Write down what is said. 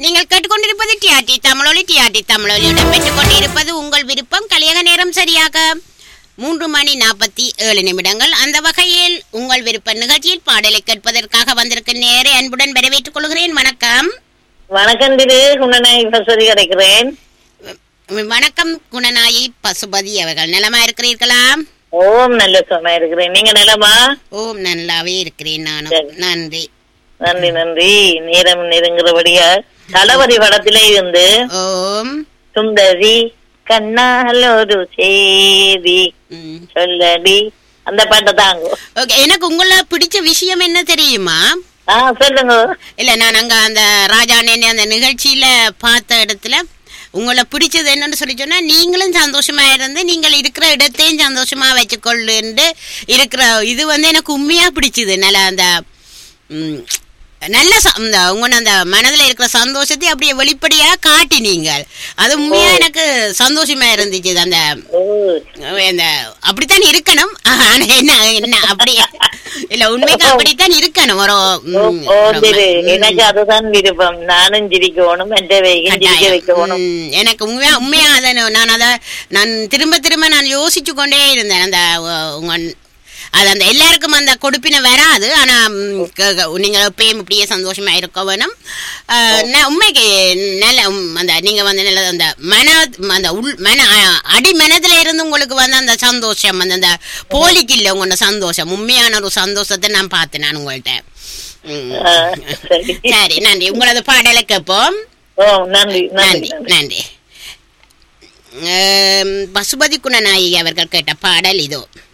நீங்கள் கேட்டுக்கொண்டிருப்பது டிஆர்டி தமிழொலி டிஆர்டி தமிழொலியுடன் பெற்றுக் கொண்டிருப்பது உங்கள் விருப்பம் கலியக நேரம் சரியாக மூன்று மணி நாற்பத்தி ஏழு நிமிடங்கள் அந்த வகையில் உங்கள் விருப்ப நிகழ்ச்சியில் பாடலை கேட்பதற்காக வந்திருக்கும் நேரே அன்புடன் வரவேற்றுக் கொள்கிறேன் வணக்கம் வணக்கம் திரு குணநாயகி வசதி கிடைக்கிறேன் வ- வணக்கம் குணநாயி பசுபதி அவர்கள் நலமா இருக்கிறீர்களா ஓம் நல்ல சுகமா இருக்கிறேன் நீங்க நிலமா ஓம் நல்லாவே இருக்கிறேன் நானும் சரி. நன்றி நன்றி நன்றி நேரம் நெருங்குறபடியா தளபதி படத்திலே இருந்து ஓம் சுந்தரி கண்ணால் ஒரு சேதி ம். சொல்லடி அந்த பாட்டை தாங்க ஓகே எனக்கு உங்களை பிடிச்ச விஷயம் என்ன தெரியுமா ஆ சொல்லுங்க இல்ல நான் அங்க அந்த ராஜா நேனே அந்த நிகழ்ச்சியில பார்த்த இடத்துல உங்களை பிடிச்சது என்னன்னு சொல்லி சொன்னா நீங்களும் சந்தோஷமா இருந்து நீங்கள் இருக்கிற இடத்தையும் சந்தோஷமா வச்சுக்கொள்ளுன்னு இருக்கிற இது வந்து எனக்கு உண்மையா பிடிச்சது நல்ல அந்த ம், நல்ல ச- இந்த உங்க அந்த மனதுல இருக்கிற சந்தோஷத்தை அப்படியே வெளிப்படையா காட்டினீங்க அது உண்மையா எனக்கு சந்தோஷமா இருந்துச்சு அந்த ஓ இந்த அப்படித்தான் இருக்கணும் ஆனா என்ன என்ன அப்படி இல்ல உண்மைக்கு அப்படித்தான் இருக்கணும் ஒரு ஓ, ம், ஓ ஒரு திரு ம- ம். எனக்கு அதுதான் விருப்பம் நானும் சிரிக்கணும் மற்ற வைக்கும் சிரிக்க கட்டாயம். வைக்கணும் ம், எனக்கு உண்மையா உண்மையா அதை நான் அதை நான் திரும்ப திரும்ப நான் யோசிச்சு கொண்டே இருந்தேன் அந்த அஹ், உங்க அது அந்த எல்லாருக்கும் அந்த கொடுப்பினை வராது ஆனா ம், க- க- நீங்க எப்பயும் இப்படியே சந்தோஷமா இருக்க வேணும் அஹ், நான் உண்மைக்கு நல்ல உம், அந்த நீங்க வந்து நல்ல அந்த மன அந்த உள் மன அஹ், அடி மனதுல இருந்து உங்களுக்கு வந்து அந்த சந்தோஷம் அந்த அந்த போலிக்கு இல்லை உங்களோட சந்தோஷம் உண்மையான ஒரு சந்தோஷத்தை நான் பார்த்தேன் நான் உங்கள்கிட்ட ம். ஆ, சரி சரி நன்றி உங்களது பாடலை கேட்போம் ஓ நன்றி நன்றி நன்றி நன்றி ஆம், பசுபதி குணநாயகி அவர்கள் கேட்ட பாடல் இதோ